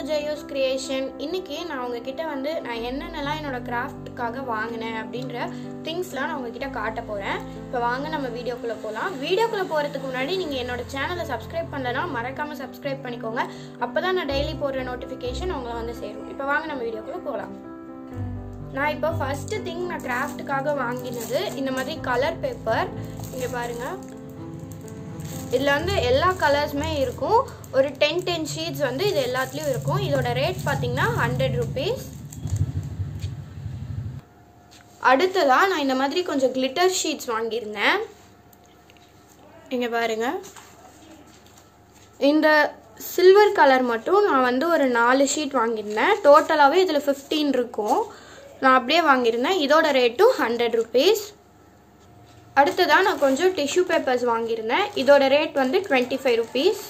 ஜெயோஸ் creation இன்னைக்கு நான் உங்ககிட்ட வந்து நான் என்னென்னலாம் என்னோட கிராஃப்ட்டுக்காக வாங்கினேன் அப்படின்ற திங்ஸ்லாம் நான் உங்ககிட்ட காட்ட போகிறேன் இப்போ வாங்க நம்ம வீடியோக்குள்ளே போகலாம் வீடியோக்குள்ளே போகிறதுக்கு முன்னாடி நீங்கள் என்னோட சேனலை சப்ஸ்கிரைப் பண்ணலனா மறக்காமல் சப்ஸ்கிரைப் பண்ணிக்கோங்க அப்போ தான் நான் டெய்லி போடுற நோட்டிஃபிகேஷன் உங்களை வந்து சேரும் இப்போ வாங்க நம்ம வீடியோக்குள்ளே போகலாம் நான் இப்போ ஃபஸ்ட்டு திங் நான் கிராஃப்ட்டுக்காக வாங்கினது இந்த மாதிரி கலர் பேப்பர் இங்கே பாருங்கள் இதில் வந்து எல்லா கலர்ஸுமே இருக்கும் ஒரு டென் டென் ஷீட்ஸ் வந்து இது எல்லாத்துலேயும் இருக்கும் இதோட ரேட் பார்த்தீங்கன்னா ஹண்ட்ரட் ருபீஸ் அடுத்ததாக நான் இந்த மாதிரி கொஞ்சம் கிளிட்டர் ஷீட்ஸ் வாங்கியிருந்தேன் இங்கே பாருங்க இந்த சில்வர் கலர் மட்டும் நான் வந்து ஒரு நாலு ஷீட் வாங்கியிருந்தேன் டோட்டலாகவே இதில் ஃபிஃப்டீன் இருக்கும் நான் அப்படியே வாங்கியிருந்தேன் இதோட ரேட்டும் ஹண்ட்ரட் ருபீஸ் அடுத்ததாக நான் கொஞ்சம் டிஷ்யூ பேப்பர்ஸ் வாங்கியிருந்தேன் இதோட ரேட் வந்து டுவெண்ட்டி ஃபைவ் ருபீஸ்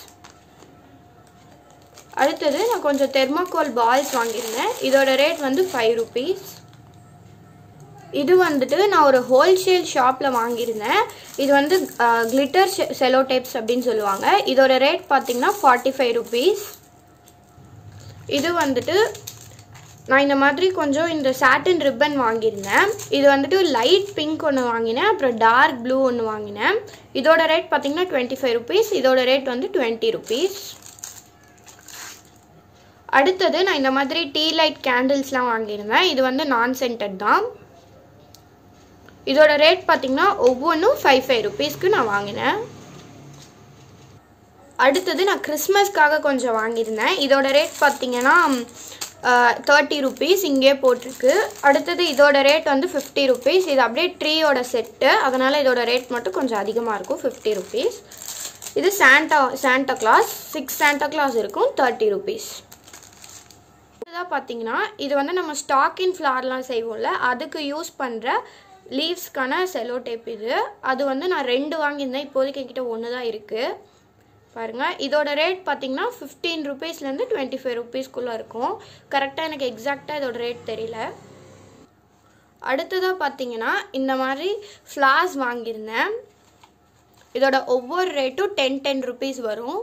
அடுத்தது நான் கொஞ்சம் தெர்மாக்கோல் பால்ஸ் வாங்கியிருந்தேன் இதோட ரேட் வந்து ஃபைவ் ருபீஸ் இது வந்துட்டு நான் ஒரு ஹோல்சேல் ஷாப்பில் வாங்கியிருந்தேன் இது வந்து கிளிட்டர் செலோ டேப்ஸ் அப்படின்னு சொல்லுவாங்க இதோட ரேட் பார்த்தீங்கன்னா ஃபார்ட்டி ஃபைவ் ருபீஸ் இது வந்துட்டு நான் இந்த மாதிரி கொஞ்சம் இந்த சாட்டின் ரிப்பன் வாங்கியிருந்தேன் இது வந்துட்டு லைட் பிங்க் ஒன்று வாங்கினேன் அப்புறம் டார்க் ப்ளூ ஒன்று வாங்கினேன் இதோட ரேட் பார்த்தீங்கன்னா டுவெண்ட்டி ஃபைவ் ருபீஸ் இதோட ரேட் வந்து டுவெண்ட்டி ருபீஸ் அடுத்தது நான் இந்த மாதிரி டீ லைட் கேண்டில்ஸ்லாம் வாங்கியிருந்தேன் இது வந்து நான் சென்டட் தான் இதோட ரேட் பார்த்தீங்கன்னா ஒவ்வொன்றும் ஃபைவ் ஃபைவ் ருபீஸ்க்கு நான் வாங்கினேன் அடுத்தது நான் கிறிஸ்மஸ்க்காக கொஞ்சம் வாங்கியிருந்தேன் இதோட ரேட் பார்த்தீங்கன்னா தேர்ட்டி ருபீஸ் இங்கே போட்டிருக்கு அடுத்தது இதோட ரேட் வந்து ஃபிஃப்டி ருபீஸ் இது அப்படியே ட்ரீயோட செட்டு அதனால் இதோட ரேட் மட்டும் கொஞ்சம் அதிகமாக இருக்கும் ஃபிஃப்டி ருபீஸ் இது Santa Santa Claus six Santa Claus இருக்கும் தேர்ட்டி ருபீஸ் இதுதான் பார்த்தீங்கன்னா இது வந்து நம்ம ஸ்டாக்கின் ஃப்ளார்லாம் செய்வோம்ல அதுக்கு யூஸ் பண்ணுற லீவ்ஸ்க்கான செலோ டேப் இது அது வந்து நான் ரெண்டு வாங்கியிருந்தேன் இப்போதைக்கு என்கிட்ட ஒன்று தான் இருக்குது பாருங்கள் இதோட ரேட் பார்த்தீங்கன்னா ஃபிஃப்டீன் ருபீஸ்லேருந்து டுவெண்ட்டி ஃபைவ் ருபீஸ்க்குள்ளே இருக்கும் கரெக்டாக எனக்கு எக்ஸாக்டாக இதோட ரேட் தெரியல அடுத்ததாக பார்த்தீங்கன்னா இந்த மாதிரி ஃப்ளார்ஸ் வாங்கியிருந்தேன் இதோட ஒவ்வொரு ரேட்டும் டென் டென் ருபீஸ் வரும்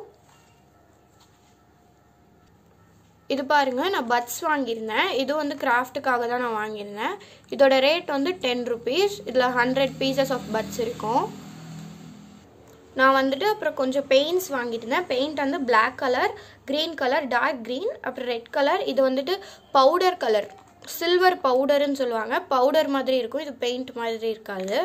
இது பாருங்க நான் பட்ஸ் வாங்கியிருந்தேன் இது வந்து கிராஃப்ட்டுக்காக தான் நான் வாங்கியிருந்தேன் இதோட ரேட் வந்து டென் ருபீஸ் இதில் ஹண்ட்ரட் பீசஸ் ஆஃப் பட்ஸ் இருக்கும் நான் வந்துட்டு அப்புறம் கொஞ்சம் பெயிண்ட்ஸ் வாங்கியிருந்தேன் பெயிண்ட் வந்து black colour green colour dark green அப்புறம் ரெட் கலர் இது வந்துட்டு பவுடர் கலர் சில்வர் பவுடர்னு சொல்லுவாங்க பவுடர் மாதிரி இருக்கும் இது பெயிண்ட் மாதிரி இருக்காது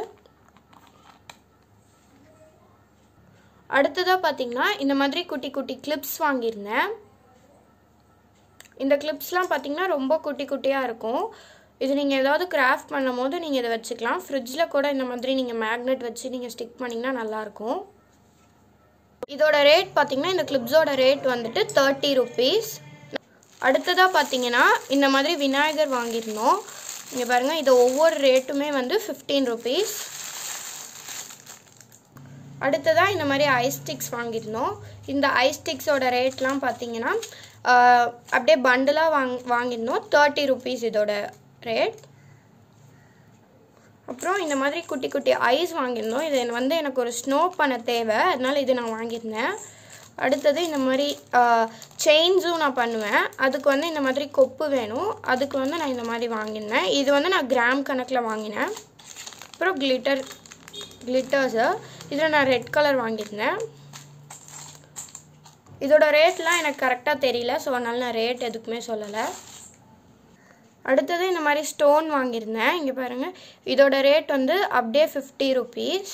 அடுத்ததாக பார்த்தீங்கன்னா இந்த மாதிரி குட்டி குட்டி கிளிப்ஸ் வாங்கியிருந்தேன் இந்த கிளிப்ஸ்லாம் பார்த்தீங்கன்னா ரொம்ப குட்டி குட்டியாக இருக்கும் இது நீங்கள் ஏதாவது கிராஃப்ட் பண்ணும் போது நீங்கள் இதை வச்சுக்கலாம் ஃப்ரிட்ஜில் கூட இந்த மாதிரி நீங்கள் மேக்னெட் வச்சு நீங்கள் ஸ்டிக் பண்ணிங்கன்னா நல்லாயிருக்கும் இதோட ரேட் பார்த்தீங்கன்னா இந்த கிளிப்ஸோட ரேட் வந்துட்டு தேர்ட்டி ருபீஸ் அடுத்ததாக பார்த்தீங்கன்னா இந்த மாதிரி விநாயகர் வாங்கியிருந்தோம் இங்கே பாருங்கள் இது ஒவ்வொரு ரேட்டுமே வந்து ஃபிஃப்டீன் ருபீஸ் அடுத்ததாக இந்த மாதிரி ஐஸ் ஸ்டிக்ஸ் வாங்கியிருந்தோம் இந்த ஐஸ் ஸ்டிக்ஸோட ரேட்லாம் பார்த்தீங்கன்னா அப்படியே பண்டலாக வாங் வாங்கியிருந்தோம் தேர்ட்டி ருபீஸ் இதோட ரேட் அப்புறம் இந்த மாதிரி குட்டி குட்டி ஐஸ் வாங்கியிருந்தோம் இது வந்து எனக்கு ஒரு ஸ்னோ பண்ண தேவை அதனால் இது நான் வாங்கியிருந்தேன் அடுத்தது இந்த மாதிரி செயின்ஸும் நான் பண்ணுவேன் அதுக்கு வந்து இந்த மாதிரி கொப்பு வேணும் அதுக்கு வந்து நான் இந்த மாதிரி வாங்கியிருந்தேன் இது வந்து நான் கிராம் கணக்கில் வாங்கினேன் அப்புறம் கிளிட்டர் கிளிட்டர்ஸு இதில் நான் ரெட் கலர் வாங்கியிருந்தேன் இதோட ரேட்லாம் எனக்கு கரெக்டாக தெரியல ஸோ அதனால் நான் ரேட் எதுக்குமே சொல்லலை அடுத்தது இந்த மாதிரி ஸ்டோன் வாங்கியிருந்தேன் இங்கே பாருங்கள் இதோட ரேட் வந்து அப்படியே ஃபிஃப்டி ருபீஸ்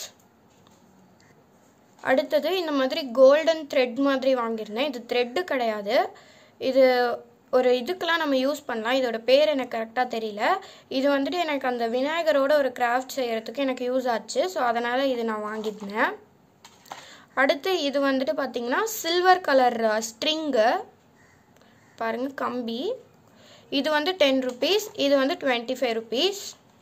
அடுத்தது இந்த மாதிரி கோல்டன் த்ரெட் மாதிரி வாங்கியிருந்தேன் இது த்ரெட்டு கிடையாது இது ஒரு இதுக்கெலாம் நம்ம யூஸ் பண்ணலாம் இதோட பேர் எனக்கு கரெக்டாக தெரியல இது வந்துட்டு எனக்கு அந்த விநாயகரோட ஒரு கிராஃப்ட் செய்கிறதுக்கு எனக்கு யூஸ் ஆச்சு ஸோ அதனால் இது நான் வாங்கியிருந்தேன் அடுத்து இது வந்துட்டு பார்த்திங்கன்னா சில்வர் கலர் ஸ்ட்ரிங்கு பாருங்கள் கம்பி இது வந்து டென் ருபீஸ் இது வந்து டுவெண்ட்டி ஃபைவ் ருபீஸ்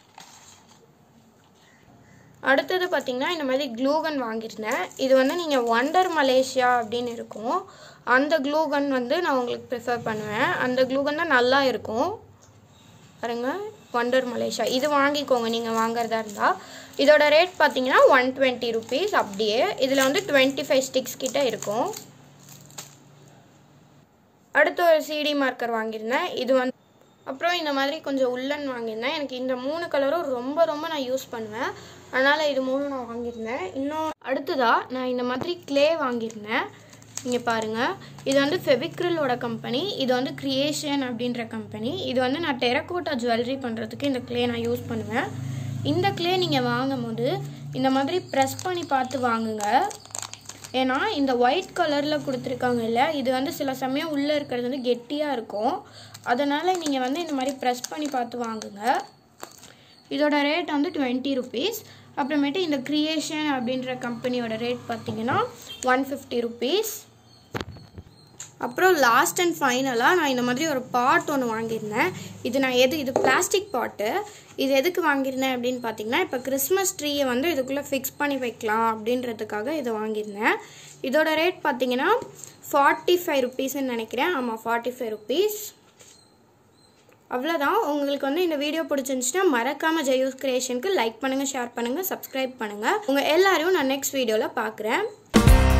அடுத்தது பார்த்திங்கன்னா இந்த மாதிரி க்ளூகன் வாங்கியிருந்தேன் இது வந்து நீங்கள் ஒண்டர் மலேசியா அப்படின்னு இருக்கும் அந்த க்ளூகன் வந்து நான் உங்களுக்கு ப்ரிஃபர் பண்ணுவேன் அந்த க்ளூகன் தான் நல்லா இருக்கும் பாருங்க ஒண்டர் மலேசியா இது வாங்கிக்கோங்க நீங்கள் வாங்குறதா இருந்தால் இதோட ரேட் பார்த்தீங்கன்னா ஒன் டுவெண்ட்டி ருபீஸ் அப்படியே இதில் வந்து டுவெண்ட்டி ஃபைவ் ஸ்டிக்ஸ் கிட்ட இருக்கும் அடுத்து ஒரு சிடி மார்க்கர் வாங்கியிருந்தேன் இது வந்து அப்புறம் இந்த மாதிரி கொஞ்சம் உள்ளன் வாங்கியிருந்தேன் எனக்கு இந்த மூணு கலரும் ரொம்ப ரொம்ப நான் யூஸ் பண்ணுவேன் அதனால் இது மூணு நான் வாங்கியிருந்தேன் இன்னும் அடுத்ததாக நான் இந்த மாதிரி க்ளே வாங்கியிருந்தேன் இங்கே பாருங்கள் இது வந்து ஃபெவிக்ரிலோட கம்பெனி இது வந்து கிரியேஷன் அப்படின்ற கம்பெனி இது வந்து நான் டெரக்கோட்டா ஜுவல்லரி பண்ணுறதுக்கு இந்த க்ளே நான் யூஸ் பண்ணுவேன் இந்த க்ளே நீங்கள் வாங்கும் போது இந்த மாதிரி ப்ரெஸ் பண்ணி பார்த்து வாங்குங்க ஏன்னா இந்த ஒயிட் கலரில் கொடுத்துருக்காங்க இல்லை இது வந்து சில சமயம் உள்ளே இருக்கிறது வந்து கெட்டியாக இருக்கும் அதனால் நீங்கள் வந்து இந்த மாதிரி ப்ரெஸ் பண்ணி பார்த்து வாங்குங்க இதோட ரேட் வந்து டுவெண்ட்டி ருபீஸ் அப்புறமேட்டு இந்த க்ரியேஷன் அப்படின்ற கம்பெனியோட ரேட் பார்த்தீங்கன்னா ஒன் ஃபிஃப்டி ருபீஸ் அப்புறம் லாஸ்ட் அண்ட் ஃபைனலாக நான் இந்த மாதிரி ஒரு பாட் ஒன்று வாங்கியிருந்தேன் இது நான் எது இது பிளாஸ்டிக் பாட்டு இது எதுக்கு வாங்கியிருந்தேன் அப்படின்னு பார்த்தீங்கன்னா இப்போ கிறிஸ்மஸ் ட்ரீயை வந்து இதுக்குள்ளே ஃபிக்ஸ் பண்ணி வைக்கலாம் அப்படின்றதுக்காக இதை வாங்கியிருந்தேன் இதோட ரேட் பார்த்தீங்கன்னா ஃபார்ட்டி ஃபைவ் ருபீஸ்ன்னு நினைக்கிறேன் ஆமாம் ஃபார்ட்டி ஃபைவ் ருபீஸ் அவ்வளோதான் உங்களுக்கு வந்து இந்த வீடியோ பிடிச்சிருந்துச்சுன்னா மறக்காமல் ஜெயூஸ் கிரியேஷனுக்கு லைக் பண்ணுங்கள் ஷேர் பண்ணுங்கள் சப்ஸ்கிரைப் பண்ணுங்கள் உங்கள் எல்லாரையும் நான் நெக்ஸ்ட் வீடியோவில் பார்க்குறேன்